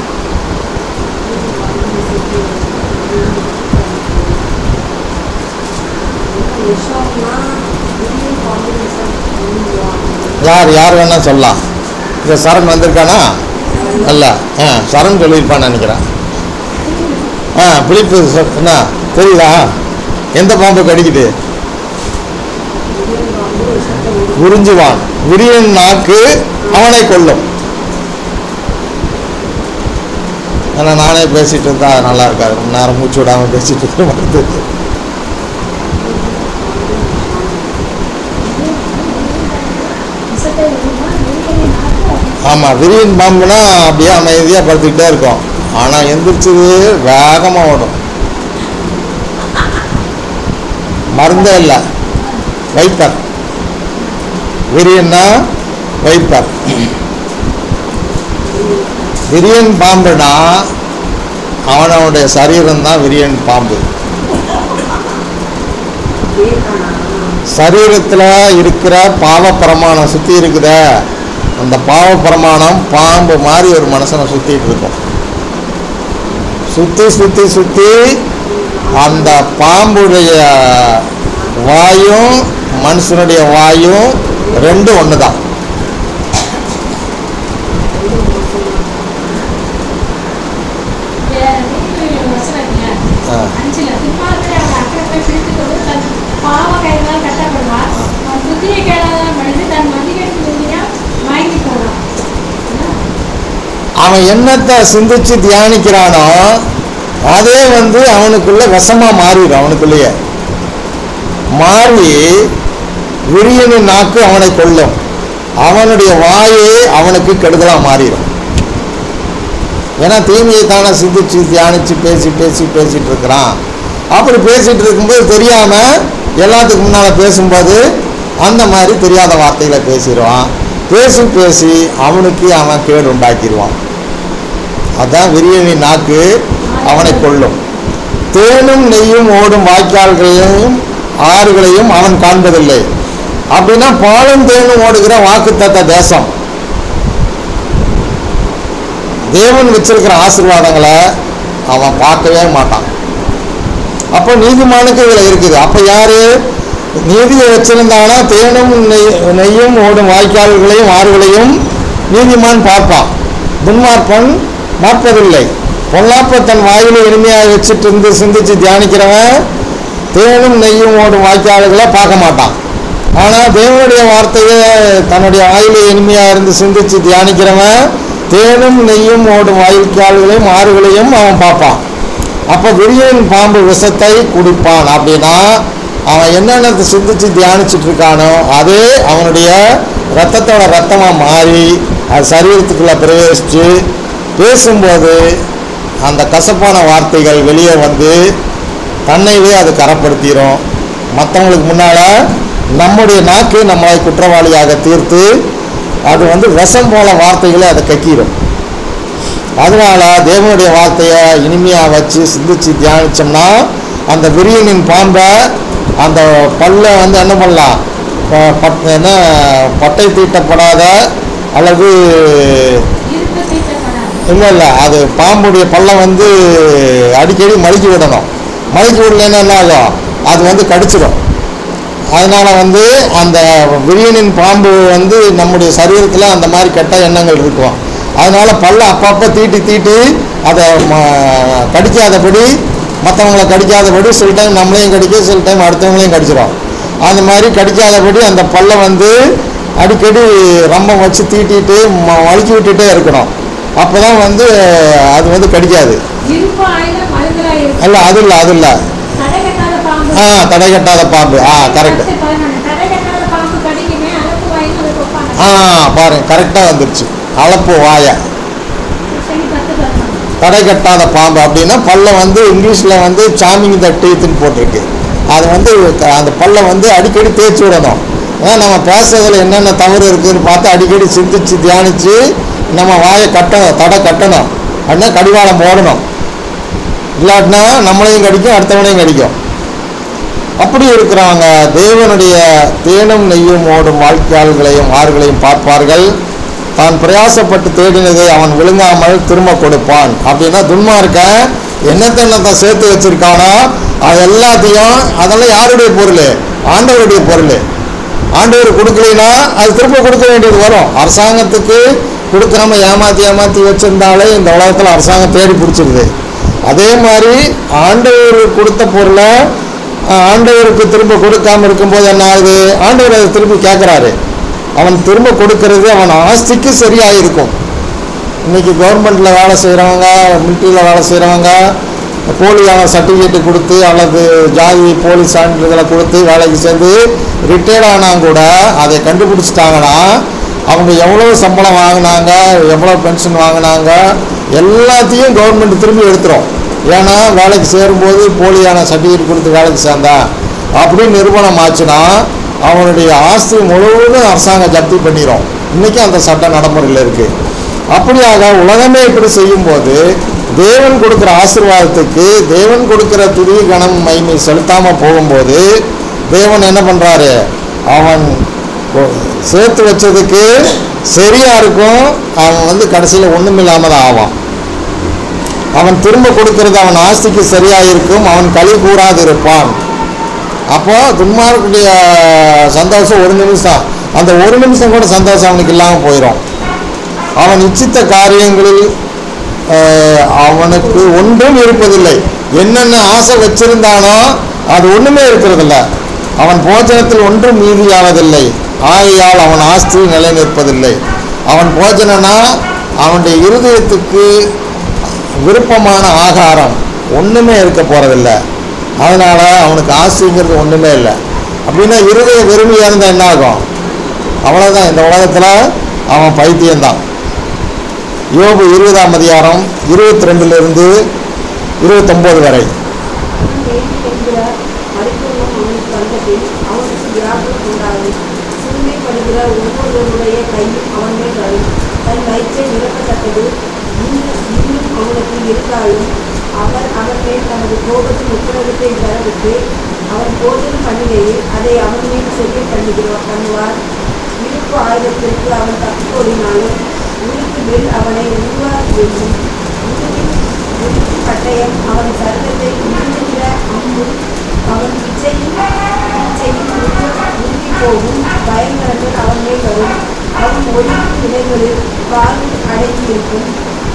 விஷம்னா விரியன் பாம்பு விஷம் உண்ணுவான். யார் யார் வேணா சொல்லலாம் இந்த சரண் வந்திருக்கானா அல்ல ஆ சரண் சொல்லியிருப்பான்னு நினைக்கிறேன் ஆ பிலிப்பு சொ- என்ன தெரியுதா எந்த பாம்பு கடிக்குது விரியன் பாம்பு விஷத்தை உண்ணும். உறிஞ்சுவான் விரியன் நாக்கு அவனை கொல்லும் ஆனால் நானே பேசிட்டு இருந்தா அது நல்லா இருக்காது ரொம்ப நேரம் மூச்சு விடாம பேசிட்டு இருக்க மாதிரி விஷத்தை விடுமா விரிகனை நாக்கு ஆமாம் விரியன் பாம்புனா அப்படியே அமைதியாக படுத்துக்கிட்டே இருக்கும் ஆனால் எந்திரிச்சது வேகமாக ஓடும் மருந்தே இல்லை வைப்பர் விரியன்னா வைப்பர் விரியன் பாம்புனா அவனோடைய சரீரம் தான் விரியன் பாம்பு வேகானா. சரீரத்தில் இருக்கிற பாவ பிரமாணம் சுற்றி இருக்குதே அந்த பாவ பிரமாணம் பாம்பு மாதிரி ஒரு மனுஷனை சுற்றிட்டு இருக்கும் சுற்றி சுற்றி சுற்றி அந்த பாம்புடைய வாயும் மனுஷனுடைய வாயும் ரெண்டும் ஒன்று தான் நீதிமொழிகள் வசனத்துல ஆ. அஞ்சுல துன்மார்க்கரை அவர் அக்கிரமத்தை பிடித்துக் கொண்டு தன் பாவ கைகளால் கட்டப்படுவார் அவன் புத்தியை கேளாத மனிதன் தன் மதிக்கெட்டு நிறுத்தினா வாங்கி போவான் அவன் என்னத்தை சிந்திச்சு தியானிக்கிறானோ அதே வந்து அவனுக்குள்ள விஷமாக மாறிடும் அவனுக்குள்ளேயே மாறி விரியனின் நாக்கு அவனை கொல்லும் அவனுடைய வாயே அவனுக்கு கெடுதலாக மாறிடும் ஏன்னா தீமையை தானே சிந்திச்சு தியானிச்சு பேசி பேசி பேசிட்டு இருக்கிறான் அப்படி பேசிட்டு இருக்கும்போது தெரியாம எல்லாத்துக்கு முன்னால பேசும்போது அந்த மாதிரி தெரியாத வார்த்தைகளை பேசிடுவான் பேசி பேசி அவனுக்கு அவன் கேடு உண்டாக்கிடுவான் அதான் விரியனி நாக்கு அவனை கொல்லும் தேனும் நெய்யும் ஓடும் வாய்க்கால்களையும் ஆறுகளையும் அவன் காண்பதில்லை அப்படின்னா பாலும் தேனும் ஓடுகிற வாக்குத்தத்த தேசம் தேவன் வச்சிருக்கிற ஆசீர்வாதங்களை அவன் பார்க்கவே மாட்டான் அப்போ நீதிமானுக்கு இதில் இருக்குது அப்போ யாரு நீதியை வச்சிருந்தானா தேனும் நெய் நெய்யும் ஓடும் வாய்க்கால்களையும் ஆறுகளையும் நீதிமான் பார்ப்பான் துன்மார்ப்பன் பார்ப்பதில்லை பொல்லாப்ப தன் வாயில இனிமையாக வச்சுட்டு இருந்து சிந்திச்சு தியானிக்கிறவன் தேனும் நெய்யும் ஓடும் வாய்க்கால்களை பார்க்க மாட்டான் ஆனால் தேவனுடைய வார்த்தையை தன்னுடைய வாயில இனிமையாக இருந்து சிந்திச்சு தியானிக்கிறவன் தேனும் நெய்யும் ஓடும் வாய்க்கால்களையும் ஆறுகளையும் அவன் பார்ப்பான் அப்போ விரியன் பாம்பு விஷத்தை குடிப்பான் அப்படின்னா அவன் என்னென்ன சிந்திச்சு தியானிச்சுட்டு இருக்கானோ அதே அவனுடைய ரத்தத்தோட ரத்தமாக மாறி அது சரீரத்துக்குள்ளே பிரவேசித்து பேசும்போது அந்த கசப்பான வார்த்தைகள் வெளியே வந்து தன்னைவே அது கரப்படுத்திடும் மற்றவங்களுக்கு முன்னால் நம்முடைய நாக்கு நம்மளை குற்றவாளியாக தீர்த்து அது வந்து விஷம் போல வார்த்தைகளை அதை கக்கிடும் அதனால தேவனுடைய வார்த்தையை இனிமையாக வச்சு சிந்திச்சு தியானிச்சோம்னா அந்த விரியனின் பாம்பை அந்த பல்ல வந்து என்ன பண்ணலாம் ப- பட் என்ன பட்டை தீட்டப்படாத அல்லது இருப்பு தீட்டப்படாது இல்லை இல்லை அது பாம்புடைய பல்லம் வந்து அடிக்கடி மழுக்கி விடணும் மழுக்கி விடலைன்னா என்ன ஆகும் அது வந்து கடிச்சிடும் அதனால வந்து அந்த விரியனின் பாம்பு வந்து நம்முடைய சரீரத்தில் அந்த மாதிரி கெட்ட எண்ணங்கள் இருக்கும் அதனால பல்ல அப்பப்போ தீட்டி தீட்டி அதை ம- கடிக்காதபடி மற்றவங்களை கடிக்காதபடி சில டைம் நம்மளையும் கடிக்கும் சில டைம் அடுத்தவங்களையும் கடிச்சிடும் அந்த மாதிரி கடிக்காதபடி அந்த பல்லை வந்து அடிக்கடி ரம்பம் வச்சு தீட்டிட்டு ம- வழுக்கி விட்டுட்டே இருக்கணும் அப்போ தான் வந்து அது வந்து கடிக்காது இருப்பு ஆயுதம் மருந்தலா இருக்கும் அல்ல அது இல்லை அது இல்லை தடை கட்டாத பாம்பு ஆ தடை கட்டாத பாம்பு ஆ கரெக்ட் பத்து பதினொன்று. தடை கட்டாத பாம்பு கடிக்குமே அலப்பு வாயின்னு அது கொப்பாங்க ஆ பாருங்க கரெக்டாக வந்துருச்சு அளப்பு வாய சரி பத்து பதினொன்று தடை கட்டாத பாம்பு அப்படின்னா பல்ல வந்து இங்கிலீஷில் வந்து சாமிங் த டீத்துன்னு போட்டிருக்கு அது வந்து க- அந்த பல்லை வந்து அடிக்கடி தேய்ச்சி விடணும் ஏன்னா நம்ம பேசுறதுல என்னென்ன தவறு இருக்குதுன்னு பார்த்து அடிக்கடி சிந்திச்சு தியானித்து நம்ம வாயை கட்டணும் தடை கட்டணும் அப்படின்னா கடிவாளம் போடணும் இல்லாட்டினா நம்மளையும் கடிக்கும் அடுத்தவனையும் கடிக்கும் அப்படி இருக்கிறவங்க தேவனுடைய தேனும் நெய்யும் ஓடும் வாழ்க்கையாள்களையும் ஆறுகளையும் பார்ப்பார்கள் தான் பிரயாசப்பட்டு தேடினதை அவன் விழுங்காமல் திரும்ப கொடுப்பான் அப்படின்னா துன்மார்க்க என்னத்தை என்னத்தை சேர்த்து வச்சிருக்கானோ அது எல்லாத்தையும் அதெல்லாம் யாருடைய பொருள் ஆண்டவருடைய பொருள் ஆண்டவர் கொடுக்கலைன்னா அது திரும்ப கொடுக்க வேண்டியது வரும் அரசாங்கத்துக்கு கொடுக்காம ஏமாற்றி ஏமாற்றி வச்சிருந்தாலே இந்த உலகத்தில் அரசாங்கம் தேடி பிடிச்சிருது அதே மாதிரி ஆண்டவர் கொடுத்த பொருளை ஆஹ், ஆண்டவருக்கு திரும்ப கொடுக்காம இருக்கும்போது என்ன ஆகுது ஆண்டவர் அதை திருப்பி கேட்குறாரு அவன் திரும்ப கொடுக்கறது அவன் ஆஸ்திக்கு சரியாக இருக்கும் இன்னைக்கு கவர்மெண்ட்டில் வேலை செய்கிறவங்க மிலிட்ரியில் வேலை செய்கிறவங்க போலியான சர்டிஃபிகேட் கொடுத்து அல்லது ஜாதி போலி சான்றிதழை கொடுத்து வேலைக்கு சேர்ந்து ரிட்டையர்ட் ஆனால் கூட அதை கண்டுபிடிச்சிட்டாங்கன்னா அவங்க எவ்வளோ சம்பளம் வாங்கினாங்க எவ்வளோ பென்ஷன் வாங்கினாங்க எல்லாத்தையும் கவர்மெண்ட் திரும்பி எடுத்துரும் ஏன்னா வேலைக்கு சேரும்போது போலியான சர்டிஃபிகேட் கொடுத்து வேலைக்கு சேர்ந்தா அப்படின்னு நிரூபணம் ஆச்சுன்னா அவனுடைய ஆஸ்தி முழுவதும் அரசாங்கம் ஜப்தி பண்ணிடும் இன்னைக்கு அந்த சட்டம் நடைமுறையில் இருக்குது அப்படியாக உலகமே இப்படி செய்யும்போது தேவன் கொடுக்குற ஆசீர்வாதத்துக்கு தேவன் கொடுக்குற துதி கணம் மைமை செலுத்தாமல் போகும்போது தேவன் என்ன பண்ணுறாரு அவன் கொ- சேர்த்து வச்சதுக்கு சரியா இருக்கும் அவன் வந்து கடைசியில் ஒன்றும் இல்லாமல் தான் ஆவான் அவன் திரும்ப கொடுக்கறது அவன் ஆஸ்திக்கு சரியா இருக்கும் அவன் களி கூறாது இருப்பான் அப்போ துன்மார்க்குடைய சந்தோஷம் ஒரு நிமிஷம் அந்த ஒரு நிமிஷம் கூட சந்தோஷம் அவனுக்கு இல்லாமல் போயிடும் அவன் இச்சித்த காரியங்களில் அஹ், அவனுக்கு ஒன்றும் இருப்பதில்லை என்னென்ன ஆசை வச்சிருந்தானோ அது ஒன்றுமே இருக்கிறதில்ல அவன் போஜனத்தில் ஒன்றும் மீதியாவதில்லை ஆகையால் அவன் ஆஸ்தி நிலை நிற்பதில்லை அவன் போஜனனா அவனுடைய இருதயத்துக்கு விருப்பமான ஆகாரம் ஒன்றுமே இருக்க போகிறதில்ல அதனால் அவனுக்கு ஆசைங்கிறது ஒன்றுமே இல்லை அப்படின்னா இருதய விரும்பியாக இருந்தால் என்ன ஆகும் அவ்வளோதான் இந்த உலகத்தில் அவன் பைத்தியம்தான் யோபு இருபதாம் அதிகாரம் இருபத்தி ரெண்டுலேருந்து இருபத்தொம்போது வரை அவன் வேண்டி என்கிறார் மருத்துவம் அவனுக்கு வந்தபின் அவனுக்கு வியாபம் உண்டாகும் சிறுமைப்படுகிற ஒவ்வொருவருடைய கையும் அவன் மேல் வரும் தன் வயிற்றை நிரப்பத்தக்கது இன்னும் இன்னும் அவனுக்கு இருந்தாலும் அவர் அவன் மேல் தமது கோபத்தின் உத்தரவத்தை வரவிட்டு அவன் போஜனம் பண்ணிலேயே அதை அவன் மேல் செய்ய பண்ணுகிறார் பண்ணுவார் இருப்பு ஆயுதத்திற்கு அவன் தப்பிக்கோடினாலும் உருக்கு மேல் அவனை உருவாக்கி வேண்டும் உருவின் உருக்கு பட்டயம் அவன் சர்வத்தை உருவுகிற அம்பு அவன் இச்சையும் இச்சையும் உருகி போகும் பயங்கரங்கள் அவன் மேல் வரும் அவன் ஒளி நிலைகளில் காலில் அடங்கியிருக்கும்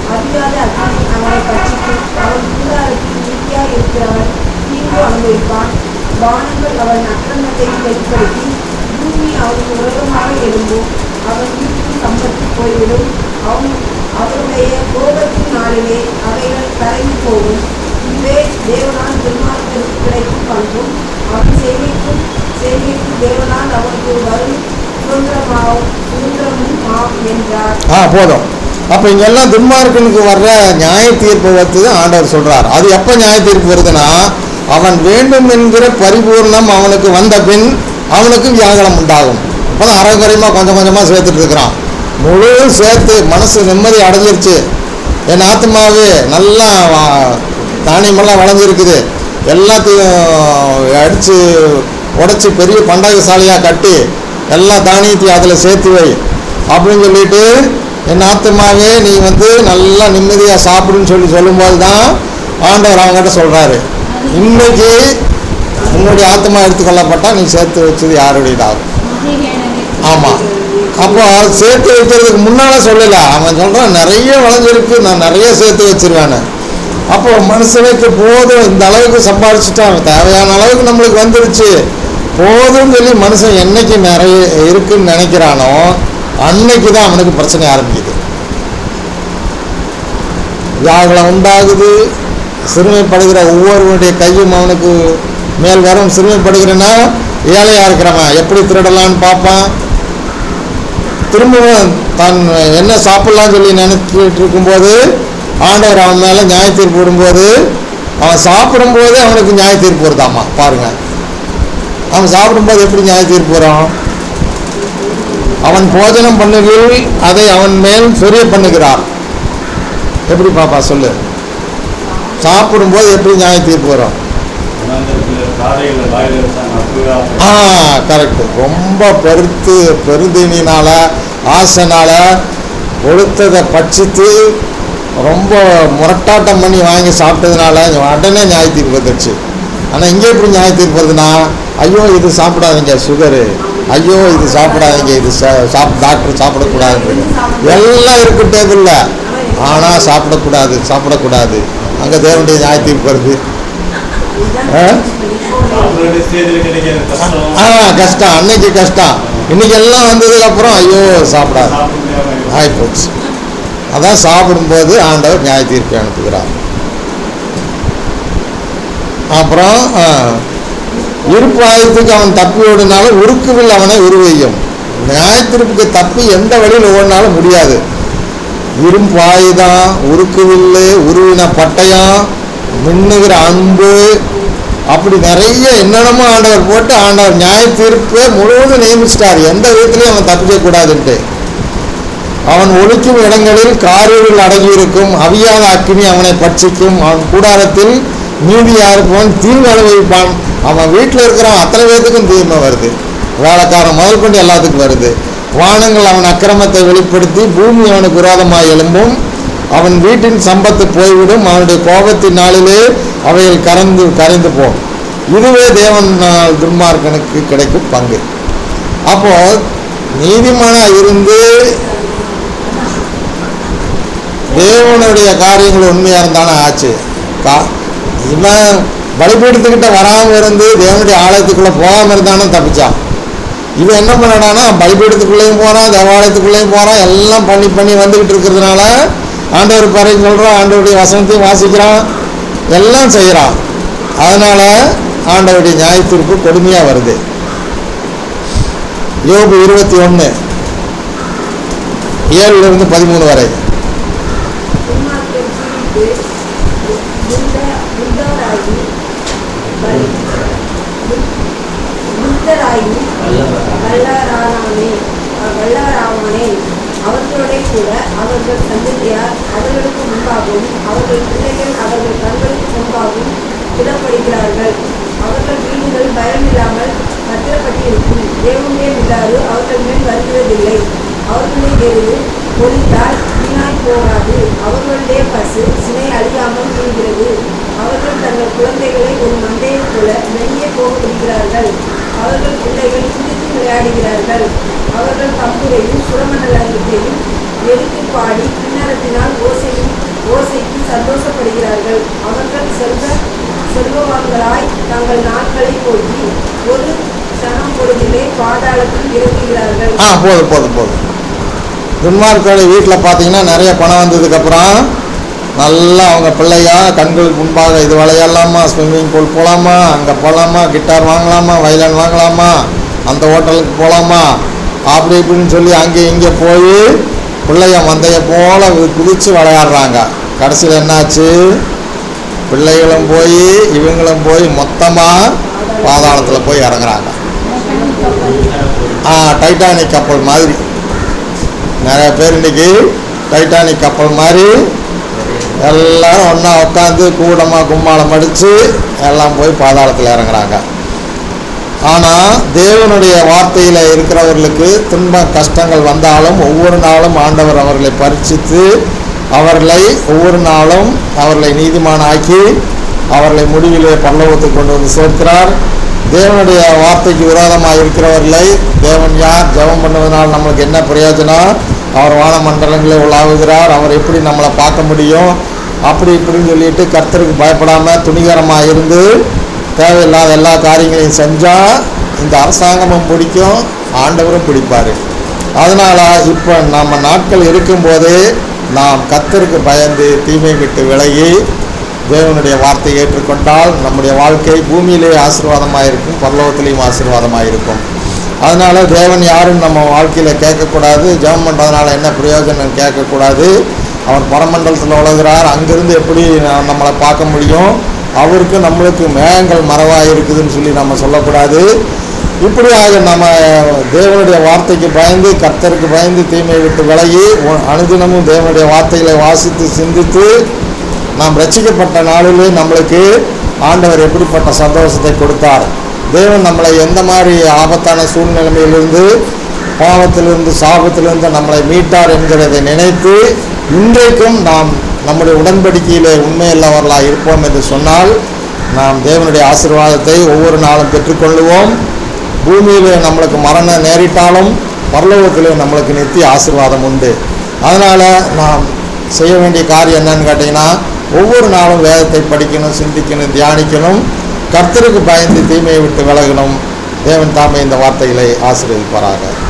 அறியாத அக்கினி அவனை பட்சிக்கும் அவன் கூடாரத்தில் நீதியாக இருக்கிறவன் தீங்கு அனுபவிப்பான் வானங்கள் அவன் அக்கிரமத்தை வெளிப்படுத்தி பூமி அவனுக்கு உலகமாக எழும்பும் அவன் வீட்டின் சம்பத்து போய்விடும் அவன் அவருடைய கோபத்தின் நாளிலே அவைகள் கரைந்து போகும் இதுவே தேவனால் துன்மார்க்கருக்கு கிடைக்கும் பண்பும் அவன் செய்கைக்கும் செய்கைக்கும் தேவனால் அவனுக்கு வரும் சுதந்திரமாகும் சுதந்திரமும் ஆகும் என்றார் ஆ போதும் அப்போ இங்கெல்லாம் துன்மார்க்கனுக்கு வர்ற நியாய தீர்ப்பு வந்து ஆண்டவர் சொல்றார் அது எப்போ நியாய தீர்ப்பு வருதுன்னா அவன் வேண்டும் என்கிற பரிபூர்ணம் அவனுக்கு வந்த பின் அவனுக்கு வியாகலம் உண்டாகும் இப்போதான் அறகுறையமாக கொஞ்சம் கொஞ்சமாக சேர்த்துட்டு இருக்கிறான் முழு சேர்த்து மனசு நிம்மதி அடைஞ்சிருச்சு என் ஆத்மாவே நல்லா வா- தானியமெல்லாம் வளைஞ்சிருக்குது எல்லாத்தையும் அடித்து உடைச்சி பெரிய பண்டகசாலையாக கட்டி எல்லா தானியத்தையும் அதில் சேர்த்து வை அப்படின்னு சொல்லிட்டு என் ஆத்மாவே நீ வந்து நல்லா நிம்மதியாக சாப்பிடுன்னு சொல்லி சொல்லும்போது தான் ஆண்டவர் அவங்ககிட்ட சொல்கிறாரு இன்னைக்கு உன்னுடைய ஆத்மா எடுத்துக்கொள்ளப்பட்டால் நீ சேர்த்து வச்சது யாருடையதாகும் மதிகேடனே. ஆமாம் அப்போ சேர்த்து வைக்கிறதுக்கு முன்னால் சொல்லலை அவன் சொல்கிறான் நிறைய விளைஞ்சிருக்கு நான் நிறைய சேர்த்து வச்சிருவேன்னு அப்போ மனுஷனுக்கு போதும் இந்த அளவுக்கு சம்பாதிச்சுட்டான் தேவையான அளவுக்கு நம்மளுக்கு வந்துருச்சு போதும்னு சொல்லி மனுஷன் என்னைக்கு நிறைய இருக்குன்னு நினைக்கிறானோ அன்னைக்கு தான் அவனுக்கு பிரச்சனை ஆரம்பிக்குது வியாகுலம் உண்டாகுது சிறுமைப்படுகிற ஒவ்வொருவருடைய கையும் அவனுக்கு மேல் வரும் சிறுமைப்படுகிறனா ஏழையா இருக்கிறவன் எப்படி திருடலான்னு பார்ப்பான் திரும்பவும் தான் என்ன சாப்பிடலாம்னு சொல்லி நினைச்சிட்டு இருக்கும்போது ஆண்டவர் அவன் மேலே நியாய தீர்ப்பு விடும்போது அவன் சாப்பிடும்போது அவனுக்கு நியாய தீர்ப்பு வருதாமா பாருங்க அவன் சாப்பிடும்போது எப்படி நியாய தீர்ப்பு வரும் அவன் போஜனம் பண்ணுகையில் அதை அவன் மேல் சொரிய பண்ணுகிறார் எப்படி பாப்பா சொல்லு சாப்பிடும்போது எப்படி நியாய தீர்ப்பு வரும் வனாந்தரத்தில் காடைகளை வாயில் வச்சாங்க அப்படியே ஆ கரெக்ட் ரொம்ப பெருத்து பெருந்தினால ஆசைனால கொளுத்ததை பட்சித்து ரொம்ப முரட்டாட்டம் பண்ணி வாங்கி சாப்பிட்டதுனால உடனே நியாய தீர்ப்பு வந்துடுச்சு ஆனால் இங்கே எப்படி நியாய தீர்ப்பு வருதுன்னா ஐயோ இது சாப்பிடாதீங்க சுகரு ஐயோ இது சாப்பிடாதீங்க இது சா- சாப் டாக்டர் சாப்பிடக்கூடாதுன்றது எல்லாம் இருக்கு டேபிளில் ஆனால் சாப்பிடக்கூடாது சாப்பிடக்கூடாது அங்கே தேவனுடைய நியாய தீர்ப்பு வருது ஆ? சாப்பிட வேண்டிய ஸ்டேஜில் கிடைக்கிற கஷ்டம் ஆ கஷ்டம் அன்னைக்கு கஷ்டம் இன்னைக்கு எல்லாம் வந்ததுக்கு அப்புறம் ஐயோ சாப்பிடாது சாப்பிட முடியாம ஆயிப்போச்சு அதான் சாப்பிடும்போது ஆண்டவர் நியாய தீர்ப்பு அனுப்புகிறார் அப்புறம் ஆ, இருப்பு ஆயத்துக்கு அவன் தப்பி ஓடினாலும் உருக்குவில் அவனை உருவையும் நியாய தீர்ப்புக்கு தப்பி எந்த வழியில் ஓடினாலும் முடியாது இரும்பு ஆயுதம் உருக்குவில்லு உருவின பட்டயம் மின்னுகிற அன்பு அப்படி நிறைய என்னென்னமோ ஆண்டவர் போட்டு ஆண்டவர் நியாய தீர்ப்பை முழுவதும் நியமிச்சிட்டார் எந்த விதத்துலையும் அவன் தப்பிக்க கூடாதுன்ட்டு அவன் ஒழிக்கும் இடங்களில் காரில் அடங்கியிருக்கும் அவியாத அக்கினி அவனை பட்சிக்கும் அவன் கூடாரத்தில் நீதியா இருப்பவன் தீங்கு அனுபவிப்பான் அவன் வீட்டில் இருக்கிறவன் அத்தனை பேர்த்துக்கும் தீமை வருது வேலைக்காரன் முதல் கொண்டு எல்லாத்துக்கும் வருது வானங்கள் அவன் அக்கிரமத்தை வெளிப்படுத்தி பூமி அவனுக்கு விரோதமாய் எழும்பும் அவன் வீட்டின் சம்பத்து போய்விடும் அவனுடைய கோபத்தின் நாளிலே அவைகள் கரைந்து கரைந்து போகும் இதுவே தேவன் துன்மார்க்கனுக்கு கிடைக்கும் பங்கு அப்போ நீதிமானா இருந்து தேவனுடைய காரியங்கள் உண்மையாக இருந்தானே ஆச்சு கா இவன் பலிபீடத்துக்கிட்ட வராமல் இருந்து தேவனுடைய ஆலயத்துக்குள்ளே போகாமல் இருந்தானே தப்பிச்சான் இவன் என்ன பண்ணடானா பலிபீடத்துக்குள்ளேயும் போகிறான் தேவாலயத்துக்குள்ளேயும் போகிறான் எல்லாம் பண்ணி பண்ணி வந்துக்கிட்டு இருக்கிறதுனால ஆண்டவர் பறை சொல்கிறான் ஆண்டவருடைய வசனத்தையும் வாசிக்கிறான் எல்லாம் செய்கிறான் அதனால் ஆண்டவருடைய நியாய தீர்ப்பு கொடுமையாக வருது யோபு இருபத்தி ஒன்று ஏழுலேருந்து பதிமூணு வரை துன்மார்க்கர் ஜீவித்து புத்த- புத்தராகி பலி- புத்- புத்தராகி வல்லரானானே வல்லராவானே அவர்களோட கூட அவர்கள் சந்ததியார் அவர்களுக்கு முன்பாகவும் அவர்கள் பிள்ளைகள் அவர்கள் கண்களுக்கு முன்பாகவும் விடப்படுகிறார்கள் அவர்கள் வீடுகள் பயமில்லாமல் பத்திரப்பட்டிருக்கும் தேவனுடைய விழாறு அவர்கள் மேல் வருகிறதில்லை அவர்களுடைய எருது ஒளித்தால் வீணாய் போகாது அவர்களுடைய பசு சினை அழியாமல் இருக்கிறது அவர்கள் தங்கள் குழந்தைகளை ஒரு மந்தையைப் போல வெளியே போக விடுகிறார்கள் அவர்கள் பிள்ளைகள் குதித்து விளையாடுகிறார்கள் அவர்கள் தம்புரையும் சுரமண்டலத்தையும் எடுத்து பாடி கிண்ணறத்தினால் ஓசையும் ஓசைக்கு சந்தோஷப்படுகிறார்கள் அவர்கள் செல்வ செல்வவான்களாய் தங்கள் நாட்களை போக்கி ஒரு சனம் பொழுதிலே பாதாளத்தில் இறங்குகிறார்கள் ஆ போதும் போதும் போதும் துன்மார்க்கோட வீட்டில் பார்த்தீங்கன்னா நிறைய பணம் வந்ததுக்கப்புறம் நல்லா அவங்க பிள்ளையா கண்களுக்கு முன்பாக இது விளையாடலாமா ஸ்விம்மிங் பூல் போகலாமா அங்கே போகலாமா கிட்டார் வாங்கலாமா வயலன் வாங்கலாமா அந்த ஹோட்டலுக்கு போகலாமா அப்படி இப்படின்னு சொல்லி அங்கே இங்கே போய் பிள்ளைய மந்தைய போல வி- குதிச்சு விளையாடுறாங்க கடைசியில் என்னாச்சு பிள்ளைகளும் போய் இவங்களும் போய் மொத்தமாக பாதாளத்தில் போய் இறங்குறாங்க ஆ டைட்டானிக் கப்பல் மாதிரி நிறைய பேர் இன்னைக்கு டைட்டானிக் கப்பல் மாதிரி எல்லாரும் ஒன்றா உட்காந்து கூடமாக கும்மாளம் அடித்து எல்லாம் போய் பாதாளத்தில் இறங்குறாங்க ஆனால் தேவனுடைய வார்த்தையில் இருக்கிறவர்களுக்கு துன்ப கஷ்டங்கள் வந்தாலும் ஒவ்வொரு நாளும் ஆண்டவர் அவர்களை பரிசித்து அவர்களை ஒவ்வொரு நாளும் அவர்களை நீதிமானாக்கி அவர்களை முடிவிலே பரலோகத்துக்கு கொண்டு வந்து சேர்க்கிறார் தேவனுடைய வார்த்தைக்கு விரோதமாக இருக்கிறவர்களை தேவன் யார் ஜெபம் பண்ணுவதனால் நம்மளுக்கு என்ன பிரயோஜனம் அவர் வானமண்டலங்களில் உலாவுகிறார் அவர் எப்படி நம்மளை பார்க்க முடியும் அப்படி இப்படின்னு சொல்லிட்டு கர்த்தருக்கு பயப்படாமல் துணிகரமாக இருந்து தேவையில்லாத எல்லா காரியங்களையும் செஞ்சால் இந்த அரசாங்கமும் பிடிக்கும் ஆண்டவரும் பிடிப்பார் அதனால் இப்போ நம்ம நாட்கள் இருக்கும்போதே நாம் கர்த்தருக்கு பயந்து தீமை விட்டு விலகி தேவனுடைய வார்த்தையை ஏற்றுக்கொண்டால் நம்முடைய வாழ்க்கை பூமியிலே ஆசீர்வாதமாக இருக்கும் பரலோகத்திலையும் ஆசீர்வாதமாக இருக்கும் அதனால் தேவன் யாரும் நம்ம வாழ்க்கையில் கேட்கக்கூடாது ஜெபம் பண்ணுறதுனால என்ன பிரயோஜனம் கேட்கக்கூடாது அவர் பரமண்டலத்தில் உலகிறார் அங்கிருந்து எப்படி நா- நம்மளை பார்க்க முடியும் அவருக்கு நம்மளுக்கு மேகங்கள் மறைவாக இருக்குதுன்னு சொல்லி நம்ம சொல்லக்கூடாது இப்படியாக நம்ம தேவனுடைய வார்த்தைக்கு பயந்து கர்த்தருக்கு பயந்து தீமையை விட்டு விலகி ஒ- அனுதினமும் தேவனுடைய வார்த்தைகளை வாசித்து சிந்தித்து நாம் ரட்சிக்கப்பட்ட நாளிலே நம்மளுக்கு ஆண்டவர் எப்படிப்பட்ட சந்தோஷத்தை கொடுத்தார் தேவன் நம்மளை எந்த மாதிரி ஆபத்தான சூழ்நிலைமையிலிருந்து பாவத்திலிருந்து சாபத்திலிருந்து நம்மளை மீட்டார் என்கிறதை நினைத்து இன்றைக்கும் நாம் நம்முடைய உடன்படிக்கையிலே உண்மையுள்ளவர்களாக இருப்போம் என்று சொன்னால் நாம் தேவனுடைய ஆசீர்வாதத்தை ஒவ்வொரு நாளும் பெற்றுக்கொள்ளுவோம் பூமியிலே நம்மளுக்கு மரணம் நேரிட்டாலும் பரலோகத்திலே நம்மளுக்கு நித்திய ஆசீர்வாதம் உண்டு அதனால் நாம் செய்ய வேண்டிய காரியம் என்னன்னு கேட்டிங்கன்னா ஒவ்வொரு நாளும் வேதத்தை படிக்கணும் சிந்திக்கணும் தியானிக்கணும் கர்த்தருக்கு பயந்து தீமையை விட்டு விலகணும் தேவன் தாமே இந்த வார்த்தைகளை ஆசீர்வதிப்பாராக